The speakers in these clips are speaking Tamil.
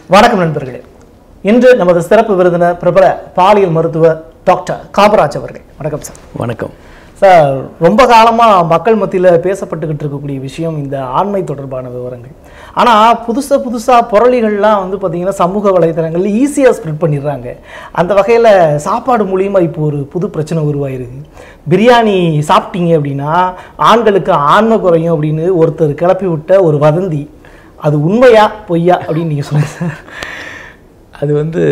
வணக்கம் நண்பர்களே இன்று நமது சிறப்பு விருந்தினர் பிரபல பாலியல் மருத்துவர் டாக்டர் காமராஜ் அவர்கள் வணக்கம் சார் வணக்கம் சார் ரொம்ப காலமாக மக்கள் மத்தியில் பேசப்பட்டுக்கிட்டு இருக்கக்கூடிய விஷயம் இந்த ஆண்மை தொடர்பான விவரங்கள் ஆனால் புதுசாக புதுசாக புரளிகள்லாம் வந்து பார்த்திங்கன்னா சமூக வலைத்தளங்களில் ஈஸியாக ஸ்ப்ரெட் பண்ணிடுறாங்க அந்த வகையில் சாப்பாடு மூலியமாக இப்போ ஒரு புது பிரச்சனை உருவாயிருக்கு பிரியாணி சாப்பிட்டீங்க அப்படின்னா ஆண்களுக்கு ஆண்மை குறையும் அப்படின்னு ஒருத்தர் கிளப்பி விட்ட ஒரு வதந்தி அது உண்மையா பொய்யா அப்படின்னு நீங்கள் சொல்லுங்கள் சார் அது வந்து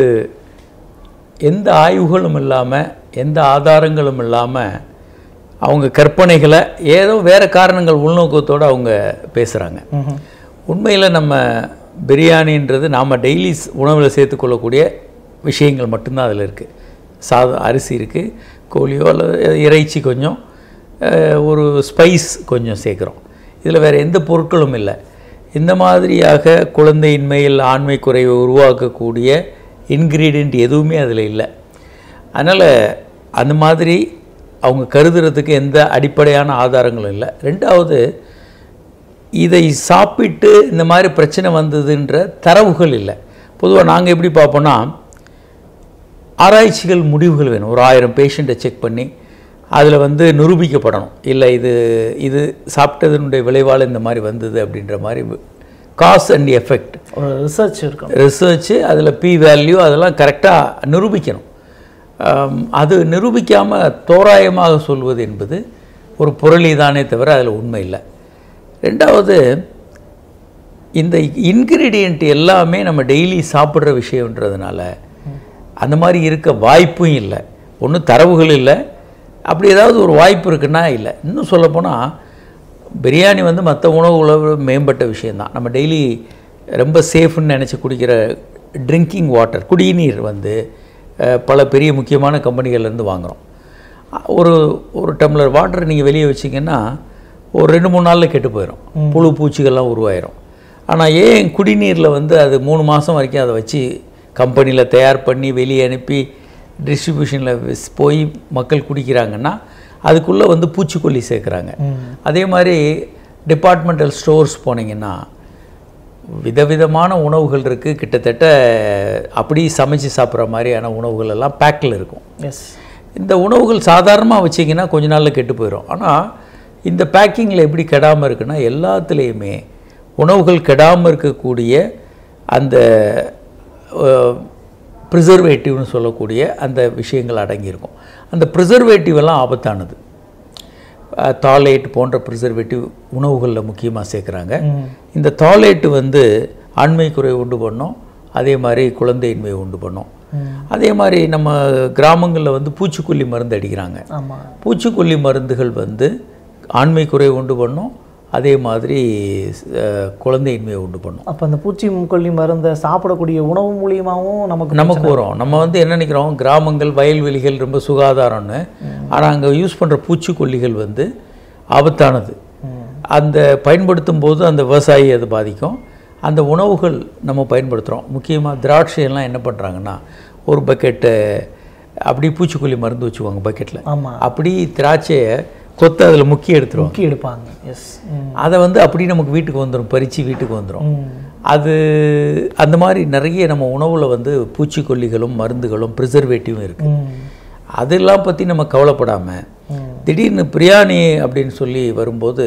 எந்த ஆய்வுகளும் இல்லாமல் எந்த ஆதாரங்களும் இல்லாமல் அவங்க கற்பனைகளை ஏதோ வேறு காரணங்கள் உள்நோக்கத்தோடு அவங்க பேசுகிறாங்க உண்மையில் நம்ம பிரியாணின்றது நாம் டெய்லி உணவில் சேர்த்துக்கொள்ளக்கூடிய விஷயங்கள் மட்டும்தான் அதில் இருக்குது சாதம் அரிசி இருக்குது கோழியோ அல்லது இறைச்சி கொஞ்சம் அஹ், ஒரு ஸ்பைஸ் கொஞ்சம் சேர்க்குறோம் இதில் வேறு எந்த பொருட்களும் இல்லை இந்த மாதிரியாக குழந்தையின்மையில் ஆண்மை குறைவை உருவாக்கக்கூடிய இன்க்ரீடியண்ட் எதுவுமே அதில் இல்லை அதனால் அந்த மாதிரி அவங்க கருதுறதுக்கு எந்த அடிப்படையான ஆதாரங்களும் இல்லை ரெண்டாவது இதை சாப்பிட்டு இந்த மாதிரி பிரச்சனை வந்ததுன்ற தரவுகள் இல்லை பொதுவாக நாங்கள் எப்படி பார்ப்போம்னா ஆராய்ச்சிகள் முடிவுகள் வேணும் ஒரு ஆயிரம் பேஷண்ட்டை செக் பண்ணி அதில் வந்து நிரூபிக்கப்படணும் இல்லை இது இது சாப்பிட்டதனுடைய விளைவால் இந்த மாதிரி வந்தது அப்படின்ற மாதிரி காஸ் அண்ட் எஃபெக்ட் ஒரு ரிசர்ச் இருக்கும் ரிசர்ச்சு அதில் பி வேல்யூ அதெல்லாம் கரெக்டாக நிரூபிக்கணும் ஆம், அது நிரூபிக்காமல் தோராயமாக சொல்வது என்பது ஒரு புரளி தானே தவிர அதில் உண்மை இல்லை ரெண்டாவது இந்த இன்க்ரீடியண்ட் எல்லாமே நம்ம டெய்லி சாப்பிட்ற விஷயன்றதுனால அந்த மாதிரி இருக்க வாய்ப்பும் இல்லை ஒன்றும் தரவுகள் இல்லை அப்படி ஏதாவது ஒரு வாய்ப்பு இருக்குன்னா இல்லை இன்னும் சொல்லப்போனால் பிரியாணி வந்து மற்ற உணவுகளை விட மேம்பட்ட விஷயந்தான் நம்ம டெய்லி ரொம்ப சேஃப்னு நினச்சி குடிக்கிற ட்ரிங்கிங் வாட்டர் குடிநீர் வந்து அஹ், பல பெரிய முக்கியமான கம்பெனிகள்லேருந்து வாங்குகிறோம் ஒரு ஒரு டம்ளர் வாட்டர் நீங்கள் வெளியே வச்சிங்கன்னா ஒரு ரெண்டு மூணு நாளில் கெட்டு போயிடும் புழு பூச்சிகள்லாம் உருவாயிரும் ஆனால் ஏன் குடிநீரில் வந்து அது மூணு மாதம் வரைக்கும் அதை வச்சு கம்பெனியில் தயார் பண்ணி வெளியே அனுப்பி டிஸ்ட்ரிபியூஷனில் போய் மக்கள் குடிக்கிறாங்கன்னா அதுக்குள்ளே வந்து பூச்சிக்கொல்லி சேர்க்குறாங்க அதே மாதிரி டிபார்ட்மெண்டல் ஸ்டோர்ஸ் போனீங்கன்னா விதவிதமான உணவுகள் இருக்குது கிட்டத்தட்ட அப்படி சமைச்சு சாப்பிட்ற மாதிரியான உணவுகள் எல்லாம் பேக்கில் இருக்கும் எஸ் இந்த உணவுகள் சாதாரணமாக வச்சிங்கன்னா கொஞ்ச நாளில் கெட்டு போயிடும் ஆனால் இந்த பேக்கிங்கில் எப்படி கெடாமல் இருக்குன்னா எல்லாத்துலேயுமே உணவுகள் கெடாமல் இருக்கக்கூடிய அந்த ப்ரிசர்வேட்டிவ்னு சொல்லக்கூடிய அந்த விஷயங்கள் அடங்கியிருக்கும் அந்த ப்ரிசர்வேட்டிவ் எல்லாம் ஆபத்தானது தாலேட் போன்ற ப்ரிசர்வேட்டிவ் உணவுகளில் முக்கியமாக சேர்க்குறாங்க இந்த தாலேட்டு வந்து ஆண்மை குறைவு உண்டு பண்ணும் அதே மாதிரி குழந்தையின்மை உண்டு பண்ணும் அதே மாதிரி நம்ம கிராமங்களில் வந்து பூச்சிக்கொல்லி மருந்து அடிக்கிறாங்க ஆமாம் பூச்சிக்கொல்லி மருந்துகள் வந்து ஆண்மை குறைவு உண்டு பண்ணும் அதே மாதிரி அஹ், குழந்தையின்மையை உண்டு பண்ணும் அப்போ அந்த பூச்சி கொல்லி மருந்தை சாப்பிடக்கூடிய உணவு மூலியமாகவும் நமக்கு நமக்கு வரும் நம்ம வந்து என்ன நினைக்கிறோம் கிராமங்கள் வயல்வெளிகள் ரொம்ப சுகாதாரம்னு ஆனால் அங்கே யூஸ் பண்ணுற பூச்சிக்கொல்லிகள் வந்து ஆபத்தானது அந்த பயன்படுத்தும் போது அந்த விவசாயி அது பாதிக்கும் அந்த உணவுகள் நம்ம பயன்படுத்துகிறோம் முக்கியமாக திராட்சையெல்லாம் என்ன பண்ணுறாங்கன்னா ஒரு பக்கெட்டு அப்படி பூச்சிக்கொல்லி மருந்து வச்சுக்குவாங்க பக்கெட்டில் ஆமாம் அப்படி திராட்சையை கொத்து அதில் முக்கி எடுத்துருவாங்க முக்கி எடுப்பாங்க எஸ் அதை வந்து அப்படி நமக்கு வீட்டுக்கு வந்துடும் பறித்து வீட்டுக்கு வந்துடும் அது அந்த மாதிரி நிறைய நம்ம உணவில் வந்து பூச்சிக்கொல்லிகளும் மருந்துகளும் ப்ரிசர்வேட்டிவும் இருக்குது அதெல்லாம் பற்றி நம்ம கவலைப்படாமல் திடீர்னு பிரியாணி அப்படின்னு சொல்லி வரும்போது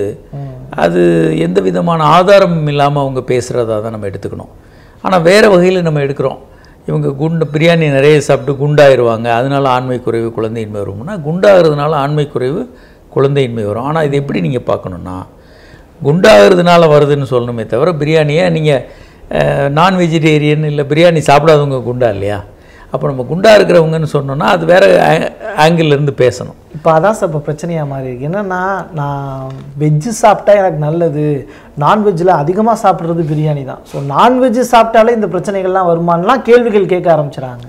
அது எந்த விதமான ஆதாரமும் இல்லாமல் அவங்க பேசுகிறதா தான் நம்ம எடுத்துக்கணும் ஆனால் வேறு வகையில் நம்ம எடுக்கிறோம் இவங்க குண்டு பிரியாணி நிறைய சாப்பிட்டு குண்டாயிருவாங்க அதனால ஆண்மை குறைவு குழந்தையின்மை வரும்னா குண்டாகிறதுனால ஆண்மை குறைவு குழந்தையின்மை வரும் ஆனால் இது எப்படி நீங்கள் பார்க்கணுன்னா குண்டாகிறதுனால வருதுன்னு சொல்லணுமே தவிர பிரியாணியை நீங்கள் நான் வெஜிடேரியன் இல்லை பிரியாணி சாப்பிடாதவங்க குண்டா இல்லையா அப்போ நம்ம குண்டா இருக்கிறவங்கன்னு சொன்னோன்னா அது வேறு ஆங்கிள் இருந்து பேசணும் இப்போ அதான் சார் இப்போ பிரச்சனையாக மாறி இருக்கு என்னன்னா நான் வெஜ்ஜு சாப்பிட்டா எனக்கு நல்லது நான்வெஜ்ஜில் அதிகமாக சாப்பிட்றது பிரியாணி தான் ஸோ நான்வெஜ்ஜு சாப்பிட்டாலே இந்த பிரச்சனைகள்லாம் வருமானலாம் கேள்விகள் கேட்க ஆரம்பிச்சிடுறாங்க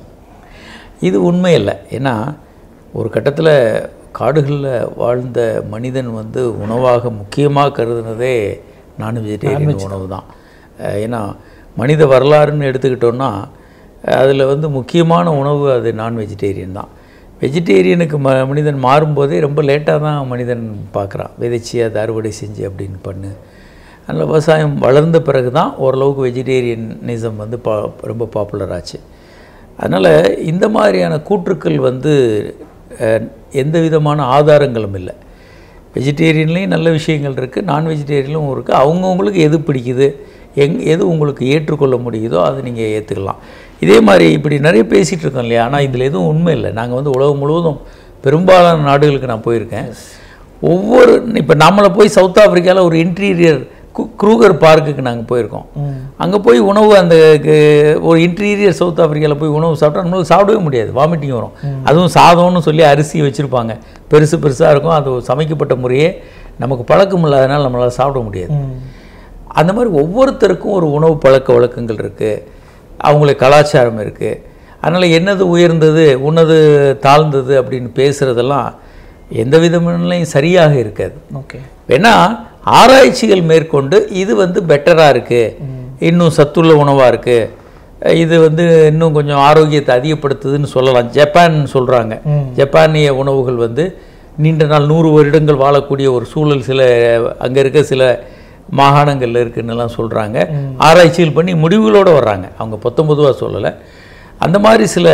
இது உண்மை இல்லை ஏன்னா ஒரு கட்டத்தில் காடுகளில் வாழ்ந்த மனிதன் வந்து உணவாக முக்கியமாக கருதுனதே நான் வெஜிடேரியன் உணவு தான் அஹ் ஏன்னா மனித வரலாறுன்னு எடுத்துக்கிட்டோன்னா அதில் வந்து முக்கியமான உணவு அது நான் வெஜிடேரியன் தான் வெஜிடேரியனுக்கு ம மனிதன் மாறும்போதே ரொம்ப லேட்டாக தான் மனிதன் பார்க்குறான் விதைச்சி அதை அறுவடை செஞ்சு அப்படின்னு பண்ணு அதனால் விவசாயம் வளர்ந்த பிறகு தான் ஓரளவுக்கு வெஜிடேரியனிசம் வந்து பா ரொம்ப பாப்புலர் ஆச்சு அதனால் இந்த மாதிரியான கூற்றுக்கள் வந்து அஹ், எந்த விதமான ஆதாரங்களும் இல்லை வெஜிடேரியன்லேயும் நல்ல விஷயங்கள் இருக்குது நான் வெஜிடேரியன்லும் இருக்குது அவங்கவுங்களுக்கு எது பிடிக்குது எங் எது உங்களுக்கு ஏற்றுக்கொள்ள முடியுதோ அதை நீங்கள் ஏற்றுக்கலாம் இதே மாதிரி இப்படி நிறைய பேசிகிட்டு இருக்கோம் இல்லையா ஆனால் இதில் எதுவும் உண்மை இல்லை நாங்கள் வந்து உலகம் முழுவதும் பெரும்பாலான நாடுகளுக்கு நான் போயிருக்கேன் ஒவ்வொரு இப்போ நம்மளை போய் சவுத் ஆப்பிரிக்காவில் ஒரு இன்டீரியர் க்ரூகர் பார்க்குக்கு நாங்கள் போயிருக்கோம் அங்கே போய் உணவு அந்த கு- ஒரு இன்டீரியர் சவுத் ஆப்பிரிக்காவில் போய் உணவு சாப்பிட்டா நம்மளுக்கு சாப்பிடவே முடியாது வாமிட்டிங் வரும் அதுவும் சாதம்னு சொல்லி அரிசி வச்சுருப்பாங்க பெருசு பெருசாக இருக்கும் அது சமைக்கப்பட்ட முறையே நமக்கு பழக்கம் இல்லாதனால நம்மளால் சாப்பிட முடியாது அந்த மாதிரி ஒவ்வொருத்தருக்கும் ஒரு உணவு பழக்க வழக்கங்கள் இருக்குது அவங்களுக்கு கலாச்சாரம் இருக்குது அதனால் என்னது உயர்ந்தது உன்னது தாழ்ந்தது அப்படின்னு பேசுகிறதெல்லாம் எந்த விதமானலையும் சரியாக இருக்காது ஓகே வேணா ஆராய்ச்சிகள் மேற்கொண்டு இது வந்து பெட்டராக இருக்குது இன்னும் சத்துள்ள உணவாக இருக்குது இது வந்து இன்னும் கொஞ்சம் ஆரோக்கியத்தை அதிகப்படுத்துதுன்னு சொல்லலாம் ஜப்பான் சொல்கிறாங்க ஜப்பானிய உணவுகள் வந்து நீண்ட நாள் நூறு வருடங்கள் வாழக்கூடிய ஒரு சூழல் சில அங்கே இருக்க சில மாகாணங்கள்ல இருக்குன்னுலாம் சொல்கிறாங்க ஆராய்ச்சிகள் பண்ணி முடிவுகளோடு வர்றாங்க அவங்க பத்தொன்பதுவா சொல்லலை அந்த மாதிரி சில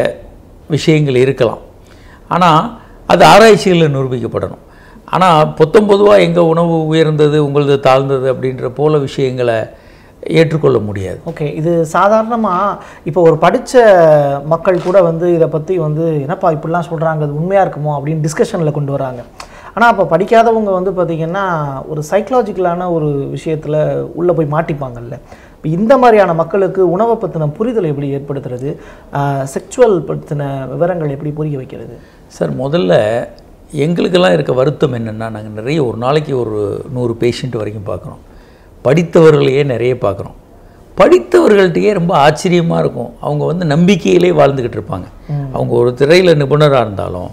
விஷயங்கள் இருக்கலாம் ஆனால் அது ஆராய்ச்சிகளில் நிரூபிக்கப்படணும் ஆனால் பொத்தொம்பதுவா எங்கள் உணவு உயர்ந்தது உங்களது தாழ்ந்தது அப்படின்ற போல விஷயங்களை ஏற்றுக்கொள்ள முடியாது ஓகே இது சாதாரணமாக இப்போ ஒரு படித்த மக்கள் கூட வந்து இதை பற்றி வந்து என்னப்பா இப்படிலாம் சொல்கிறாங்க அது உண்மையாக இருக்குமோ அப்படின்னு டிஸ்கஷனில் கொண்டு வராங்க ஆனால் அப்போ படிக்காதவங்க வந்து பார்த்திங்கன்னா ஒரு சைக்கலாஜிக்கலான ஒரு விஷயத்தில் உள்ளே போய் மாட்டிப்பாங்கல்ல இப்போ இந்த மாதிரியான மக்களுக்கு உணவை பற்றின புரிதல் எப்படி ஏற்படுத்துறது செக்சுவல் பற்றின விவரங்கள் எப்படி புரிய வைக்கிறது சார் முதல்ல எங்களுக்கெல்லாம் இருக்க வருத்தம் என்னென்னா நாங்கள் நிறைய ஒரு நாளைக்கு ஒரு நூறு பேஷண்ட் வரைக்கும் பார்க்குறோம் படித்தவர்களையே நிறைய பார்க்குறோம் படித்தவர்கள்ட்டையே ரொம்ப ஆச்சரியமாக இருக்கும் அவங்க வந்து நம்பிக்கையிலே வாழ்ந்துக்கிட்டு இருப்பாங்க அவங்க ஒரு துறையில் நிபுணராக இருந்தாலும்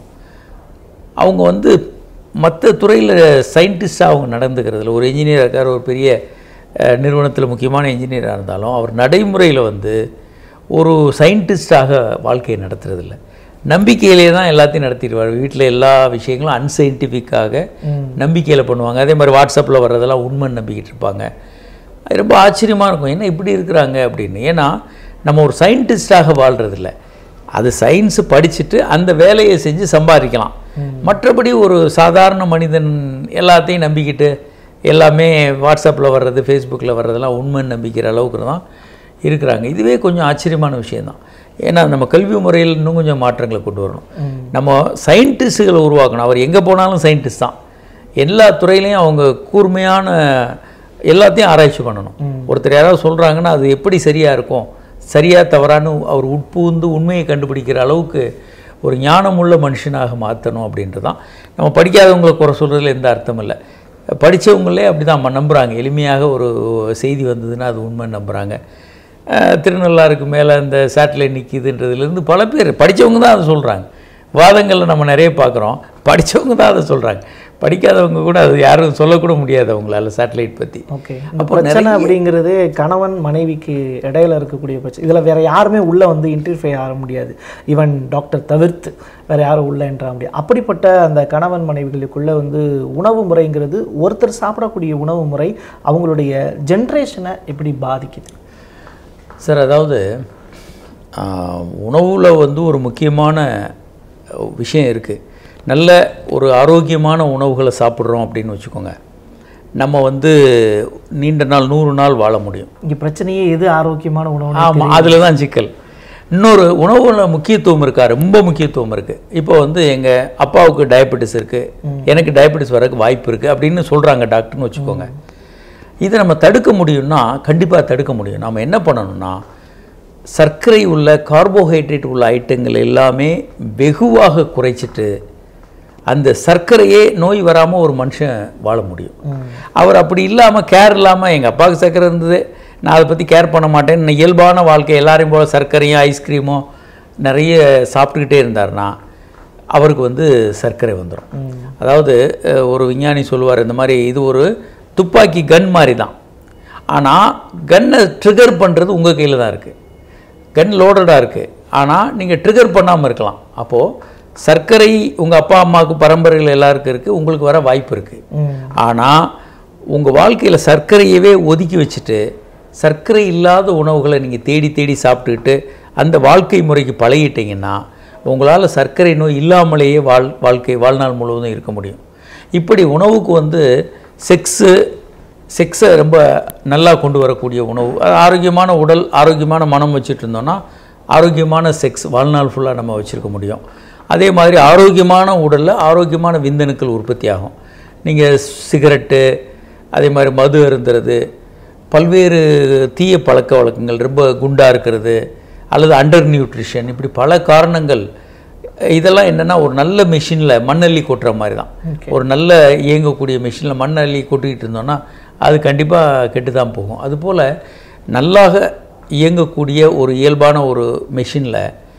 அவங்க வந்து மற்ற துறையில் சயின்டிஸ்டாக அவங்க நடந்துக்கிறதுல ஒரு இன்ஜினியர் இருக்கார் ஒரு பெரிய நிறுவனத்தில் முக்கியமான இன்ஜினியராக இருந்தாலும் அவர் நடைமுறையில் வந்து ஒரு சயின்டிஸ்டாக வாழ்க்கையை நடத்துறதில்ல நம்பிக்கையிலே தான் எல்லாத்தையும் நடத்திடுவார் வீட்டில் எல்லா விஷயங்களும் அன்சைன்டிஃபிக்காக நம்பிக்கையில் பண்ணுவாங்க அதே மாதிரி வாட்ஸ்அப்பில் வர்றதெல்லாம் உண்மைன்னு நம்பிக்கிட்டு இருப்பாங்க அது ரொம்ப ஆச்சரியமாக இருக்கும் என்ன இப்படி இருக்கிறாங்க அப்படின்னு ஏன்னா நம்ம ஒரு சயின்டிஸ்டாக வாழ்கிறதில்ல அது சயின்ஸு படிச்சுட்டு அந்த வேலையை செஞ்சு சம்பாதிக்கலாம் மற்றபடி ஒரு சாதாரண மனிதன் எல்லாத்தையும் நம்பிக்கிட்டு எல்லாமே வாட்ஸ்அப்பில் வர்றது ஃபேஸ்புக்கில் வர்றதெல்லாம் உண்மைன்னு நம்பிக்கிற அளவுக்கு தான் இருக்கிறாங்க இதுவே கொஞ்சம் ஆச்சரியமான விஷயந்தான் ஏன்னா நம்ம கல்வி முறையில் இன்னும் கொஞ்சம் மாற்றங்களை கொண்டு வரணும் நம்ம சயின்டிஸ்டுகளை உருவாக்கணும் அவர் எங்கே போனாலும் சயின்டிஸ்ட் தான் எல்லா துறையிலையும் அவங்க கூர்மையான எல்லாத்தையும் ஆராய்ச்சி பண்ணணும் ஒருத்தர் யாராவது சொல்கிறாங்கன்னா அது எப்படி சரியாக இருக்கும் சரியாக தவறான்னு அவர் உட்புகுந்து உண்மையை கண்டுபிடிக்கிற அளவுக்கு ஒரு ஞானமுள்ள மனுஷனாக மாற்றணும் அப்படின்றது தான் நம்ம படிக்காதவங்களை குறை சொல்கிறதுல எந்த அர்த்தம் இல்லை படித்தவங்களே அப்படி தான் நம்புகிறாங்க எளிமையாக ஒரு செய்தி வந்ததுன்னா அது உண்மை நம்புகிறாங்க அஹ் திருநள்ளாருக்கு மேலே இந்த சேட்டலைட் நிற்கிதுன்றதுலேருந்து பல பேர் படித்தவங்க தான் அதை சொல்கிறாங்க வாதங்களில் நம்ம நிறைய பார்க்குறோம் படித்தவங்க தான் அதை சொல்கிறாங்க படிக்காதவங்க கூட அது யாரும் சொல்லக்கூட முடியாது அவங்களால சேட்டலைட் பற்றி ஓகே இந்த பிரச்சனை அப்படிங்கிறது கணவன் மனைவிக்கு இடையில இருக்கக்கூடிய பிரச்சனை இதில் வேற யாருமே உள்ள வந்து இன்டர்ஃபியர் ஆக முடியாது ஈவன் டாக்டர் தவிர்த்து வேற யாரும் உள்ள என்ற முடியாது அப்படிப்பட்ட அந்த கணவன் மனைவிகளுக்குள்ள வந்து உணவு முறைங்கிறது ஒருத்தர் சாப்பிடக்கூடிய உணவு முறை அவங்களுடைய ஜென்ரேஷனை எப்படி பாதிக்குது சார் அதாவது உணவில் வந்து ஒரு முக்கியமான விஷயம் இருக்குது நல்ல ஒரு ஆரோக்கியமான உணவுகளை சாப்பிட்றோம் அப்படின்னு வச்சுக்கோங்க நம்ம வந்து நீண்ட நாள் நூறு நாள் வாழ முடியும் இங்க பிரச்சனையே எது ஆரோக்கியமான உணவு ஆமாம் அதில் தான் சிக்கல் இன்னொரு உணவுல முக்கியத்துவம் இருக்கா ரொம்ப முக்கியத்துவம் இருக்குது இப்போ வந்து எங்கள் அப்பாவுக்கு டயபெட்டிஸ் இருக்குது எனக்கு டயபெட்டிஸ் வரக்கு வாய்ப்பு இருக்குது அப்படின்னு சொல்கிறாங்க டாக்டர்னு வச்சுக்கோங்க இதை நம்ம தடுக்க முடியும்னா கண்டிப்பாக தடுக்க முடியும் நாம் என்ன பண்ணணும்னா சர்க்கரை உள்ள கார்போஹைட்ரேட் உள்ள ஐட்டங்கள் எல்லாமே வெகுவாக குறைச்சிட்டு அந்த சர்க்கரையே நோய் வராமல் ஒரு மனுஷன் வாழ முடியும் அவர் அப்படி இல்லாமல் கேர் இல்லாமல் எங்கள் அப்பாவுக்கு சர்க்கரை இருந்தது நான் அதை பற்றி கேர் பண்ண மாட்டேன் இயல்பான வாழ்க்கை எல்லாரையும் போல் சர்க்கரையும் ஐஸ்கிரீமும் நிறைய சாப்பிட்டுக்கிட்டே இருந்தார்னா அவருக்கு வந்து சர்க்கரை வந்துடும் அதாவது அஹ், ஒரு விஞ்ஞானி சொல்லுவார் இந்த மாதிரி இது ஒரு துப்பாக்கி கன் மாதிரி தான் ஆனால் கன்னை ட்ரிகர் பண்ணுறது உங்கள் கையில் தான் இருக்குது கன் லோடடாக இருக்குது ஆனால் நீங்கள் ட்ரிகர் பண்ணாமல் இருக்கலாம் அப்போது சர்க்கரை உங்கள் அப்பா அம்மாவுக்கு பரம்பரைகள் எல்லாருக்கும் இருக்குது உங்களுக்கு வர வாய்ப்பு இருக்குது ஆனால் உங்கள் வாழ்க்கையில் சர்க்கரையவே ஒதுக்கி வச்சுட்டு சர்க்கரை இல்லாத உணவுகளை நீங்கள் தேடி தேடி சாப்பிட்டுக்கிட்டு அந்த வாழ்க்கை முறைக்கு பழகிட்டீங்கன்னா உங்களால் சர்க்கரை நோய் இல்லாமலேயே வாழ் வாழ்க்கை வாழ்நாள் முழுவதும் இருக்க முடியும் இப்படி உணவுக்கு வந்து செக்ஸு செக்ஸை ரொம்ப நல்லா கொண்டு வரக்கூடிய உணவு அது ஆரோக்கியமான உடல் ஆரோக்கியமான மனம் வச்சுட்டு இருந்தோம்னா ஆரோக்கியமான செக்ஸ் வாழ்நாள் ஃபுல்லாக நம்ம வச்சுருக்க முடியும் அதே மாதிரி ஆரோக்கியமான உடலில் ஆரோக்கியமான விந்தணுக்கள் உற்பத்தி ஆகும் நீங்கள் சிகரெட்டு அதே மாதிரி மது அருந்துறது பல்வேறு தீய பழக்க வழக்கங்கள் ரொம்ப குண்டாக இருக்கிறது அல்லது அண்டர் நியூட்ரிஷன் இப்படி பல காரணங்கள் இதெல்லாம் என்னென்னா ஒரு நல்ல மிஷினில் மண்ணள்ளி கொட்டுற மாதிரி தான் ஒரு நல்ல இயங்கக்கூடிய மிஷினில் மண்ணள்ளி கொட்டிக்கிட்டு இருந்தோம்னா அது கண்டிப்பாக கெட்டு தான் போகும் அதுபோல் நல்லாக இயங்கக்கூடிய ஒரு இயல்பான ஒரு மிஷினில்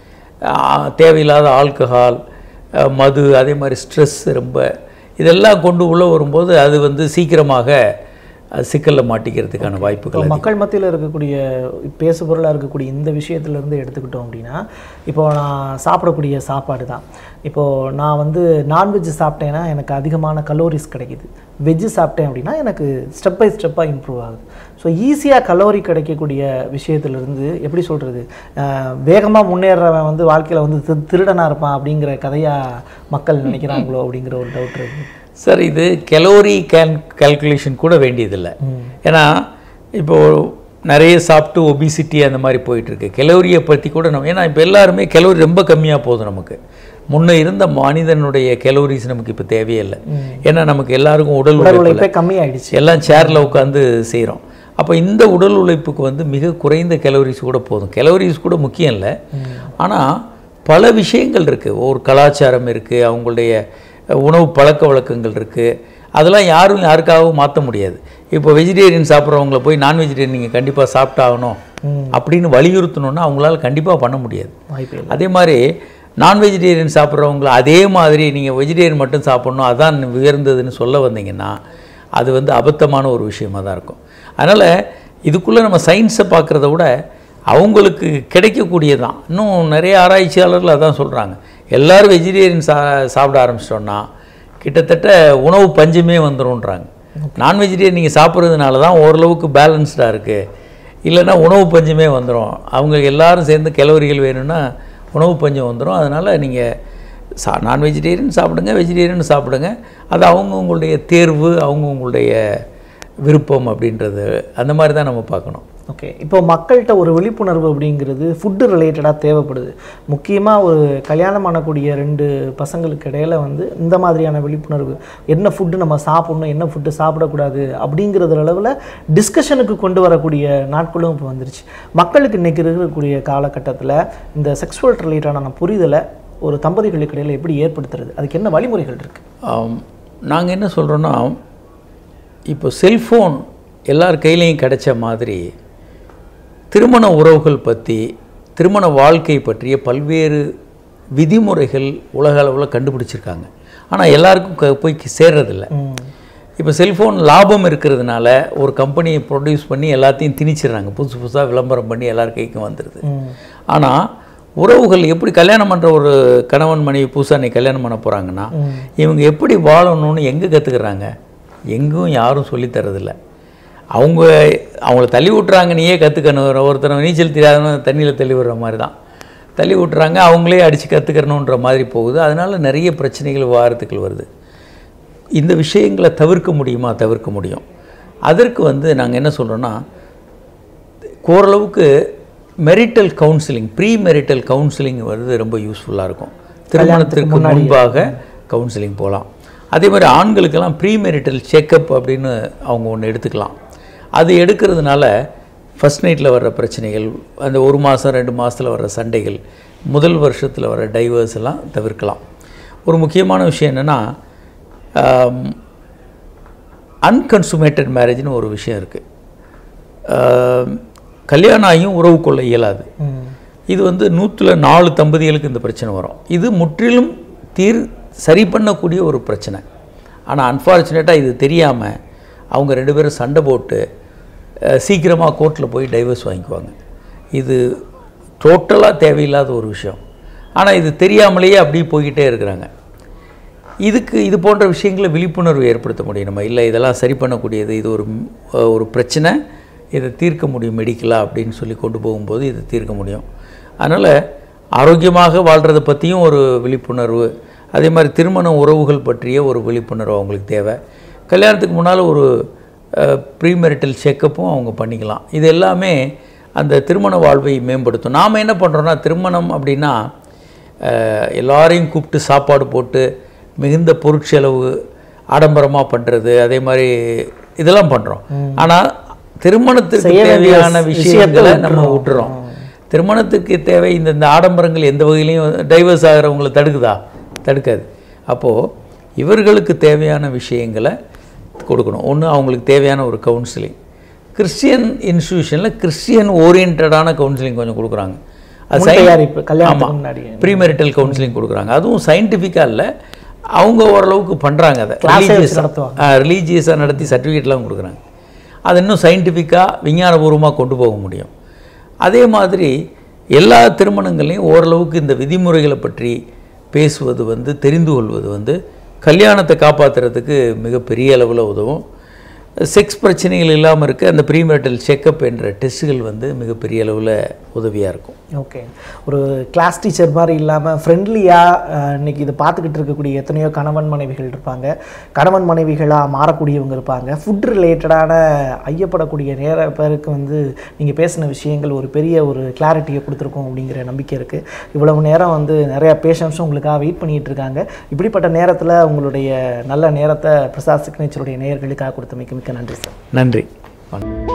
தேவையில்லாத ஆல்கஹால் அஹ், மது அதே மாதிரி ஸ்ட்ரெஸ் ரொம்ப இதெல்லாம் கொண்டு உள்ளே வரும்போது அது வந்து சீக்கிரமாக அது சிக்கலில் மாட்டிக்கிறதுக்கான வாய்ப்புகள் இப்போ மக்கள் மத்தியில் இருக்கக்கூடிய பேசுபொருளாக இருக்கக்கூடிய இந்த விஷயத்துல இருந்து எடுத்துக்கிட்டோம் அப்படின்னா இப்போ நான் சாப்பிடக்கூடிய சாப்பாடு தான் இப்போது நான் வந்து நான்வெஜ் சாப்பிட்டேன்னா எனக்கு அதிகமான கலோரிஸ் கிடைக்குது வெஜ்ஜு சாப்பிட்டேன் அப்படின்னா எனக்கு ஸ்டெப் பை ஸ்டெப்பாக இம்ப்ரூவ் ஆகுது ஸோ ஈஸியாக கலோரி கிடைக்கக்கூடிய விஷயத்துலேருந்து எப்படி சொல்கிறது வேகமாக முன்னேறவன் வந்து வாழ்க்கையில் வந்து திரு திருடனாக இருப்பான் அப்படிங்கிற கதையாக மக்கள் நினைக்கிறாங்களோ அப்படிங்கிற ஒரு டவுட் இருக்குது சார் இது கெலோரி கேல் கால்குலேஷன் கூட வேண்டியதில்லை ஏன்னா இப்போ நிறைய சாப்பிட்டு ஒபிசிட்டி அந்த மாதிரி போயிட்டுருக்கு கெலோரியை பற்றி கூட நம்ம ஏன்னா இப்போ எல்லாருமே கெலோரி ரொம்ப கம்மியாக போகுது நமக்கு முன்ன இருந்த மனிதனுடைய கெலோரிஸ் நமக்கு இப்போ தேவையே இல்லை ஏன்னா நமக்கு எல்லாருக்கும் உடல் உடல் உழைப்பு உழைப்பே கம்மியாயிடுச்சு எல்லாம் சேரில் உட்காந்து செய்கிறோம் அப்போ இந்த உடல் உழைப்புக்கு வந்து மிக குறைந்த கெலோரிஸ் கூட போதும் கெலோரிஸ் கூட முக்கியம் இல்லை ஆனால் பல விஷயங்கள் இருக்குது ஒரு கலாச்சாரம் இருக்குது அவங்களுடைய உணவு பழக்க வழக்கங்கள் இருக்குது அதெல்லாம் யாரும் யாருக்காகவும் மாற்ற முடியாது இப்போ வெஜிடேரியன் சாப்பிட்றவங்கள போய் நான் வெஜிடேரியன் நீங்கள் கண்டிப்பாக சாப்பிட்டாகணும் அப்படின்னு வலியுறுத்தணுன்னா அவங்களால கண்டிப்பாக பண்ண முடியாது வாய்ப்பே இல்லை அதே மாதிரி நான் வெஜிடேரியன் சாப்பிட்றவங்கள அதே மாதிரி நீங்கள் வெஜிடேரியன் மட்டும் சாப்பிட்ணும் அதான் உயர்ந்ததுன்னு சொல்ல வந்தீங்கன்னா அது வந்து அபத்தமான ஒரு விஷயமா தான் இருக்கும் அதனால் இதுக்குள்ளே நம்ம சயின்ஸை பார்க்குறத விட அவங்களுக்கு கிடைக்கக்கூடியதான் இன்னும் நிறைய ஆராய்ச்சியாளர்கள் அதான் சொல்கிறாங்க எல்லாரும் வெஜிடேரியன் சா சாப்பிட ஆரம்பிச்சிட்டோன்னா கிட்டத்தட்ட உணவு பஞ்சமே வந்துரும்ன்றாங்க நான் வெஜிடேரியன் நீங்கள் சாப்பிட்றதுனால தான் ஓரளவுக்கு பேலன்ஸ்டாக இருக்குது இல்லைன்னா உணவு பஞ்சமே வந்துடும் அவங்க எல்லாரும் சேர்ந்து கெலோரிகள் வேணும்னா உணவு பஞ்சம் வந்துடும் அதனால் நீங்கள் சா நான் வெஜிடேரியன் சாப்பிடுங்க வெஜிடேரியன் சாப்பிடுங்க அது அவங்க உங்களுடைய தேர்வு அவங்க உங்களுடைய விருப்பம் அப்படின்றது அந்த மாதிரி தான் நம்ம பார்க்கணும் ஓகே இப்போ மக்கள்கிட்ட ஒரு விழிப்புணர்வு அப்படிங்கிறது ஃபுட்டு ரிலேட்டடாக தேவைப்படுது முக்கியமாக ஒரு கல்யாணம் பண்ணக்கூடிய ரெண்டு பசங்களுக்கு இடையில வந்து இந்த மாதிரியான விழிப்புணர்வு என்ன ஃபுட்டு நம்ம சாப்பிடணும் என்ன ஃபுட்டு சாப்பிடக்கூடாது அப்படிங்கிறது அளவில் டிஸ்கஷனுக்கு கொண்டு வரக்கூடிய நாட்களும் இப்போ வந்துருச்சு மக்களுக்கு இன்றைக்கி இருக்கக்கூடிய காலகட்டத்தில் இந்த செக்ஸுவல் ரிலேட்டடான புரிதலை ஒரு தம்பதிகளுக்கு இடையில எப்படி ஏற்படுத்துறது அதுக்கு என்ன வழிமுறைகள் இருக்குது நாங்கள் என்ன சொல்கிறோன்னா இப்போ செல்ஃபோன் எல்லார் கையிலையும் கிடைச்ச மாதிரி திருமண உறவுகள் பற்றி திருமண வாழ்க்கை பற்றிய பல்வேறு விதிமுறைகள் உலக அளவில் கண்டுபிடிச்சிருக்காங்க ஆனால் எல்லாருக்கும் க போய் சேர்றதில்ல இப்போ செல்ஃபோன் லாபம் இருக்கிறதுனால ஒரு கம்பெனியை ப்ரொடியூஸ் பண்ணி எல்லாத்தையும் திணிச்சிடுறாங்க புதுசு புதுசாக விளம்பரம் பண்ணி எல்லார் கைக்கும் வந்துடுது ஆனால் உறவுகள் எப்படி கல்யாணம் பண்ணுற ஒரு கணவன் மனைவி புதுசாக நீ கல்யாணம் பண்ண போகிறாங்கன்னா இவங்க எப்படி வாழணும்னு எங்கே கற்றுக்குறாங்க எங்கும் யாரும் சொல்லித் தரதில்ல அவங்க அவங்கள தள்ளி விட்றாங்க நீயே கற்றுக்கணும் ஒருத்தனை நீச்சல் தெரியாதவன் தண்ணியில் தள்ளி விடுற மாதிரி தான் தள்ளி விட்றாங்க அவங்களே அடித்து கற்றுக்கணுன்ற மாதிரி போகுது அதனால் நிறைய பிரச்சனைகள் விவாதத்துக்கள் வருது இந்த விஷயங்களை தவிர்க்க முடியுமா தவிர்க்க முடியும் அதற்கு வந்து நாங்கள் என்ன சொல்கிறோன்னா ஓரளவுக்கு marital counselling pre marital counselling வருது ரொம்ப யூஸ்ஃபுல்லாக இருக்கும் திருமணத்திற்கு முன்பாக கவுன்சிலிங் போகலாம் அதே மாதிரி ஆண்களுக்கெல்லாம் ப்ரீ மெரிட்டல் செக்கப் அப்படின்னு அவங்க ஒன்று எடுத்துக்கலாம் அது எடுக்கிறதுனால ஃபஸ்ட் நைட்டில் வர்ற பிரச்சனைகள் அந்த ஒரு மாதம் ரெண்டு மாதத்தில் வர்ற சண்டைகள் முதல் வருஷத்தில் வர டைவர்ஸ் எல்லாம் தவிர்க்கலாம் ஒரு முக்கியமான விஷயம் என்னென்னா அன்கன்சுமேட்டட் மேரேஜ்னு ஒரு விஷயம் இருக்குது கல்யாணம் ஆகியும் உறவு கொள்ள இயலாது இது வந்து நூற்றில் நாலு தம்பதிகளுக்கு இந்த பிரச்சனை வரும் இது முற்றிலும் தீர் சரி பண்ணக்கூடிய ஒரு பிரச்சனை ஆனால் அன்ஃபார்ச்சுனேட்டாக இது தெரியாமல் அவங்க ரெண்டு பேரும் சண்டை போட்டு சீக்கிரமாக கோர்ட்டில் போய் டைவர்ஸ் வாங்கிக்குவாங்க இது டோட்டலாக தேவையில்லாத ஒரு விஷயம் ஆனால் இது தெரியாமலேயே அப்படியே போய்கிட்டே இருக்கிறாங்க இதுக்கு இது போன்ற விஷயங்களை விழிப்புணர்வு ஏற்படுத்த முடியும் நம்ம இல்லை இதெல்லாம் சரி பண்ணக்கூடியது இது ஒரு ம், ஒரு பிரச்சனை இதை தீர்க்க முடியும் மெடிக்கலாக அப்படின்னு சொல்லி கொண்டு போகும்போது இதை தீர்க்க முடியும் அதனால் ஆரோக்கியமாக வாழ்கிறத பற்றியும் ஒரு விழிப்புணர்வு அதே மாதிரி திருமண உறவுகள் பற்றிய ஒரு விழிப்புணர்வு அவங்களுக்கு தேவை கல்யாணத்துக்கு முன்னால் ஒரு ப்ரீமெரிட்டல் செக்கப்பும் அவங்க பண்ணிக்கலாம் இது எல்லாமே அந்த திருமண வாழ்வை மேம்படுத்தும் நாம் என்ன பண்ணுறோன்னா திருமணம் அப்படின்னா அஹ், எல்லாரையும் கூப்பிட்டு சாப்பாடு போட்டு மிகுந்த பொருட்செலவு ஆடம்பரமாக பண்ணுறது அதே மாதிரி இதெல்லாம் பண்ணுறோம் ஆனால் திருமணத்திற்கு செய்ய வேண்டிய தேவையான விஷயத்தை விஷயங்களை நம்ம விட்டுறோம். விட்டுறோம் திருமணத்துக்கு தேவை இந்த இந்த ஆடம்பரங்கள் எந்த வகையிலையும் டைவர்ஸ் ஆகிறவங்கள தடுக்குதா தடுக்காது அப்போது இவர்களுக்கு தேவையான விஷயங்களை கொடுக்கணும் ஒன்று அவங்களுக்கு தேவையான ஒரு கவுன்சிலிங் கிறிஸ்டியன் இன்ஸ்டியூஷனில் கிறிஸ்டியன் ஓரியன்டான கவுன்சிலிங் கொஞ்சம் கொடுக்குறாங்க அது முன் தயாரிப்பு கல்யாணத்துக்கு முன்னாடி ப்ரீமெரிட்டல் கவுன்சிலிங் கொடுக்குறாங்க அதுவும் சயின்டிஃபிக்காக இல்லை அவங்க ஓரளவுக்கு பண்ணுறாங்க அதை Class ஏ வச்சு ரிலீஜியஸாக நடத்துவாங்க. ரிலீஜியஸாக நடத்தி சர்டிஃபிகேட்லாம் கொடுக்குறாங்க அது இன்னும் சயின்டிஃபிக்காக விஞ்ஞானபூர்வமாக கொண்டு போக முடியும் அதே மாதிரி எல்லா திருமணங்களையும் ஓரளவுக்கு இந்த விதிமுறைகளை பற்றி பேசுவது வந்து தெரிந்து கொள்வது வந்து கல்யாணத்தை காப்பாற்றுறதுக்கு மிகப்பெரிய அளவில் உதவும் செக்ஸ் பிரச்சனைகள் இல்லாமல் இருக்க அந்த ப்ரீமெரிட்டல் செக்கப் என்ற டெஸ்ட்டுகள் வந்து மிகப்பெரிய அளவில் உதவியாக இருக்கும் ஓகே ஒரு கிளாஸ் டீச்சர் மாதிரி இல்லாமல் ஃப்ரெண்ட்லியாக இன்னைக்கு இதை பார்த்துக்கிட்டு இருக்கக்கூடிய எத்தனையோ கணவன் மனைவிகள் இருப்பாங்க கணவன் மனைவிகளாக மாறக்கூடியவங்க இருப்பாங்க ஃபுட் ரிலேட்டடான ஐயப்படக்கூடிய நேர பேருக்கு வந்து நீங்கள் பேசின விஷயங்கள் ஒரு பெரிய ஒரு கிளாரிட்டியை கொடுத்துருக்கோம் அப்படிங்கிற நம்பிக்கை இருக்குது இவ்வளவு நேரம் வந்து நிறையா பேஷண்ட்ஸும் உங்களுக்காக வெயிட் பண்ணிட்டு இருக்காங்க இப்படிப்பட்ட நேரத்தில் உங்களுடைய நல்ல நேரத்தை பிரசாத் சிக்னேச்சருடைய நேயர்களுக்காக கொடுத்தமைக்கு மிக்க நன்றி சார் நன்றி வணக்கம்